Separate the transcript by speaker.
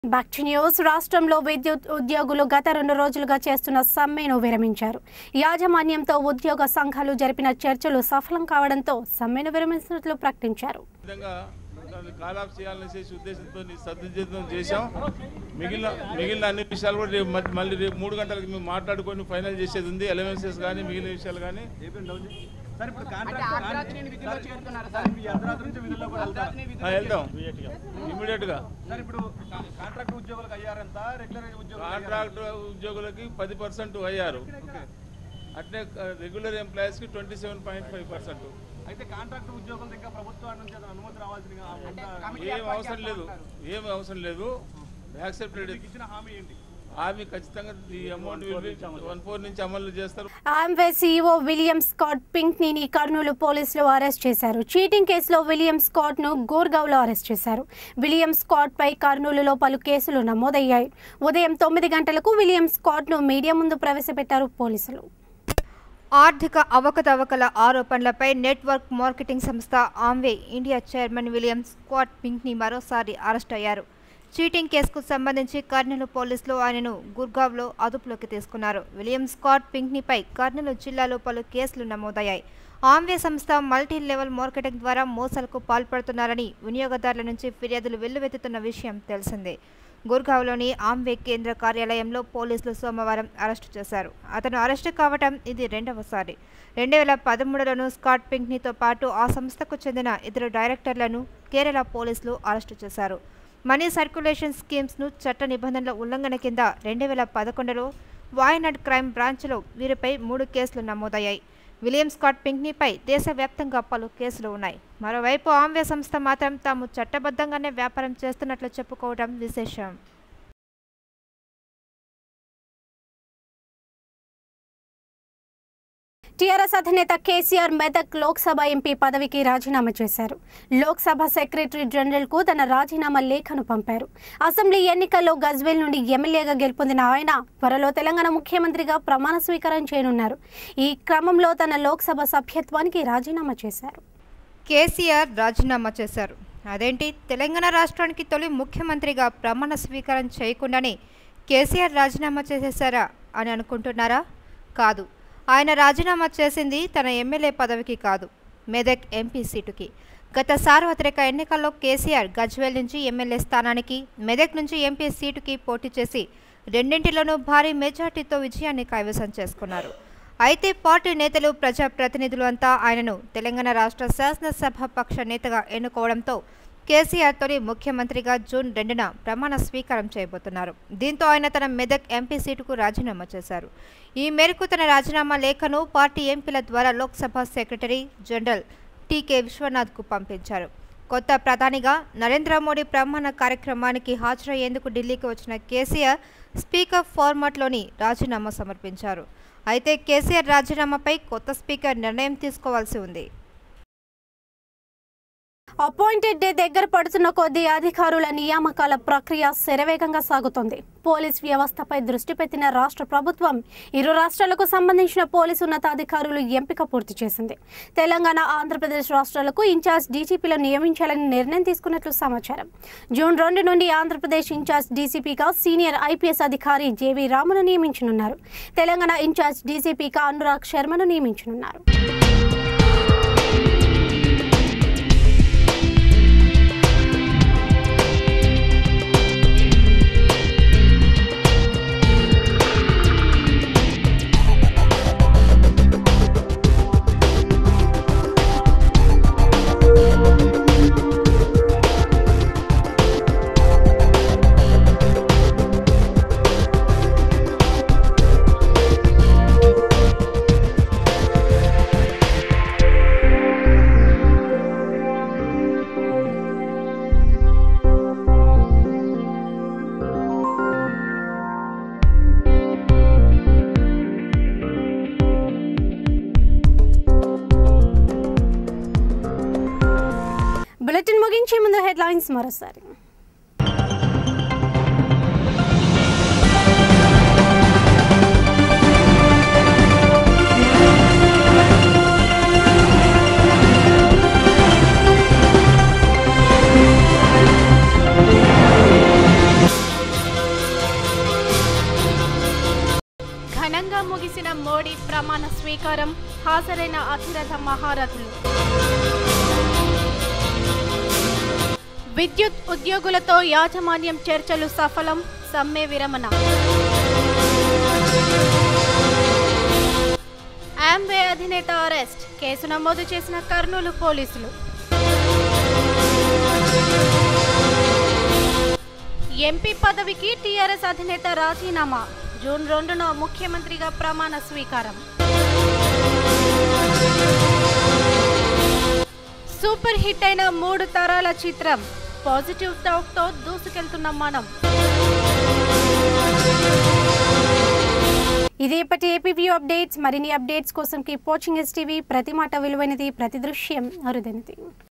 Speaker 1: back to news రాష్ట్రంలో విద్యుత్ ఉద్యోగులు గత రెండు రోజులుగా చేస్తున్న సమ్మెను విరమించారు యాజమాన్యంతో ఉద్యోగ సంఘాలు జరిపిన చర్చలు సఫలం కావడంతో సమ్మెను విరమించినట్లు ప్రకటించారు
Speaker 2: విధంగా దాన్ని కాలాప్ చేయాలనేసి ఉద్దేశంతో సద్వినియోగం చేశాం మిగిలిన మిగిలిన అన్ని విషయాలు కూడా రేపు మళ్ళీ- మళ్ళీ రేపు మూడు గంటలకు మేము మాట్లాడుకొని ఫైనల్ చేసేది ఉంది ఎలవెన్సెస్ కానీ మిగిలిన విషయాలు కానీ
Speaker 3: సార్ ఇప్పుడు కాంట్రాక్ట్ సార్ మీ అర్ధరాత్రి నుంచి విధుల్లో కూడా వెళ్తారు
Speaker 2: ఆ, వెళ్దాం ఇమీడియట్ గా
Speaker 3: సార్ ఇప్పుడు కా- కాంట్రాక్ట్ ఉద్యోగులకు అయ్యారంత రెగ్యులర్ ఉద్యోగులు
Speaker 2: కాంట్రాక్ట్ ఉద్యోగులకి పది పర్సెంట్ అయ్యారు అట్లే రెగ్యులర్ ఎంప్లాయీస్ కి twenty seven point five percent
Speaker 3: అయితే కాంట్రాక్ట్ ఉద్యోగుల దగ్గర ప్రభుత్వం నుంచి ఏదైనా అనుమతి రావాల్సిన
Speaker 2: ఏం అవసరం లేదు ఏం అవసరం లేదు యాక్సెప్టెడ్
Speaker 3: ఇచ్చిన హామీ ఏంటి
Speaker 2: ఆమె ఖచ్చితంగా ఈ అమౌంట్ వన్ ఫోర్ నుంచి అమలు చేస్తారు
Speaker 1: Amway CEO William Scott Pinckney Kurnool పోలీసులు అరెస్ట్ చేశారు చీటింగ్ కేసులో విలియం స్కాట్ ను గోర్గావ్లో అరెస్ట్ చేశారు విలియం స్కాట్ పై కర్నూలులో పలు కేసులు నమోదయ్యాయి ఉదయం తొమ్మిది గంటలకు విలియం స్కాట్ ను మీడియా ముందు ప్రవేశపెట్టారు పోలీసులు
Speaker 4: ఆర్థిక అవకతవకల ఆరోపణలపై నెట్వర్క్ మార్కెటింగ్ సంస్థ Amway India chairman William Scott పింక్ని మరోసారి అరెస్ట్ అయ్యారు చీటింగ్ కేసుకు సంబంధించి కర్నూలు పోలీసులు ఆయనను గుర్గావ్లో అదుపులోకి తీసుకున్నారు విలియం స్కాట్ పింక్నీపై కర్నూలు జిల్లాలో పలు కేసులు నమోదయ్యాయి ఆమ్వే సంస్థ మల్టీ లెవెల్ మార్కెటింగ్ ద్వారా మోసాలకు పాల్పడుతున్నారని వినియోగదారుల నుంచి ఫిర్యాదులు వెల్లువెత్తుతున్న విషయం తెలిసిందే గుర్గావ్లోని ఆమ్వే కేంద్ర కార్యాలయంలో పోలీసులు సోమవారం అరెస్టు చేశారు అతను అరెస్టు కావటం ఇది రెండవసారి రెండు వేల పదమూడులోనూ స్కాట్ పింక్నీతో పాటు ఆ సంస్థకు చెందిన ఇద్దరు డైరెక్టర్లను కేరళ పోలీసులు అరెస్టు చేశారు మనీ సర్క్యులేషన్ స్కీమ్స్ను చట్ట నిబంధనల ఉల్లంఘన కింద రెండు వేల పదకొండులో వాయనాడ్ క్రైమ్ బ్రాంచ్లో వీరిపై మూడు కేసులు నమోదయ్యాయి విలియం స్కాట్ పింక్నీపై దేశవ్యాప్తంగా పలు కేసులు ఉన్నాయి మరోవైపు ఆమ్వే సంస్థ మాత్రం తాము చట్టబద్ధంగానే వ్యాపారం చేస్తున్నట్లు చెప్పుకోవడం విశేషం
Speaker 1: టీఆర్ఎస్ అధినేత కేసీఆర్ మెదక్ లోక్సభ ఎంపీ పదవికి రాజీనామా చేశారు లోక్సభ సెక్రటరీ జనరల్ కు తన రాజీనామా లేఖను పంపారు అసెంబ్లీ ఎన్నికల్లో గజ్వేల్ నుండి ఎమ్మెల్యేగా గెలుపొందిన ఆయన త్వరలో తెలంగాణ ముఖ్యమంత్రిగా ప్రమాణ స్వీకారం చేయనున్నారు ఈ క్రమంలో తన లోక్సభ సభ్యత్వానికి రాజీనామా చేశారు
Speaker 4: కేసీఆర్ రాజీనామా చేశారు అదేంటి తెలంగాణ రాష్ట్రానికి తొలి ముఖ్యమంత్రిగా ప్రమాణ స్వీకారం చేయకుండానే కేసీఆర్ రాజీనామా చేసేశారా అని అనుకుంటున్నారా కాదు ఆయన రాజీనామా చేసింది తన ఎమ్మెల్యే పదవికి కాదు మెదక్ ఎంపీ సీటుకి గత సార్వత్రిక ఎన్నికల్లో కేసీఆర్ గజ్వేల్ నుంచి ఎమ్మెల్యే స్థానానికి మెదక్ నుంచి ఎంపీ సీటుకి పోటీ చేసి రెండింటిలోనూ భారీ మెజార్టీతో విజయాన్ని కైవసం చేసుకున్నారు అయితే పార్టీ నేతలు ప్రజాప్రతినిధులు అంతా ఆయనను తెలంగాణ రాష్ట్ర శాసనసభ పక్ష నేతగా ఎన్నుకోవడంతో కేసీఆర్ తొలి ముఖ్యమంత్రిగా జూన్ రెండున ప్రమాణ స్వీకారం చేయబోతున్నారు దీంతో ఆయన తన మెదక్ ఎంపీ సీటుకు రాజీనామా చేశారు ఈ మేరకు తన రాజీనామా లేఖను పార్టీ ఎంపీల ద్వారా లోక్సభ సెక్రటరీ జనరల్ టీకే విశ్వనాథ్కు పంపించారు కొత్త ప్రధానిగా నరేంద్ర మోడీ ప్రమాణ కార్యక్రమానికి హాజరయ్యేందుకు ఢిల్లీకి వచ్చిన కేసీఆర్ స్పీకర్ ఫార్మాట్లోని రాజీనామా సమర్పించారు అయితే కేసీఆర్ రాజీనామాపై కొత్త స్పీకర్ నిర్ణయం తీసుకోవాల్సి ఉంది
Speaker 1: అపాయింటెడ్ డే దగ్గర పడుతున్న కొద్దీ అధికారుల నియామకాల ప్రక్రియ శరవేగంగా సాగుతోంది పోలీస్ వ్యవస్థపై దృష్టి పెట్టిన రాష్ట్ర ప్రభుత్వం ఇరు రాష్ట్రాలకు సంబంధించిన పోలీసు ఉన్నతాధికారులు ఎంపిక పూర్తి చేసింది తెలంగాణ ఆంధ్రప్రదేశ్ రాష్ట్రాలకు ఇన్ఛార్జ్ డీజీపీలను నియమించాలని నిర్ణయం తీసుకున్నట్లు సమాచారం జూన్ రెండు నుండి ఆంధ్రప్రదేశ్ ఇన్ఛార్జ్ డీసీపీగా సీనియర్ ఐపీఎస్ అధికారి జేవీ రామును నియమించనున్నారు తెలంగాణ ఇన్ఛార్జ్ డీసీపీగా అనురాగ్ శర్మను నియమించనున్నారు బులెటిన్ ముగించే ముందు హెడ్లైన్స్ మరోసారి ముగిసిన మోడీ ప్రమాణ స్వీకారం హాజరైన అతిరథ మహారథులు విద్యుత్ ఉద్యోగులతో యాజమాన్యం చర్చలు సఫలం సమ్మె విరమణ ఆంబే అధినేత అరెస్ట్ కేసు నమోదు చేసిన కర్నూలు పోలీసులు ఎంపీ పదవికి టీఆర్ఎస్ అధినేత రాజీనామా జూన్ రెండున ముఖ్యమంత్రిగా ప్రమాణ స్వీకారం సూపర్ హిట్ అయిన మూడు తరాల చిత్రం పాజిటివ్ టాక్తో దూసుకెళ్తున్న మనం ఇది ఇప్పటి ఏపీ అప్డేట్స్ మరిన్ని అప్డేట్స్ కోసం కీప్ వాచింగ్ ఎస్ టీవీ ప్రతి మాట విలువైనది ప్రతి దృశ్యం అరుదైనది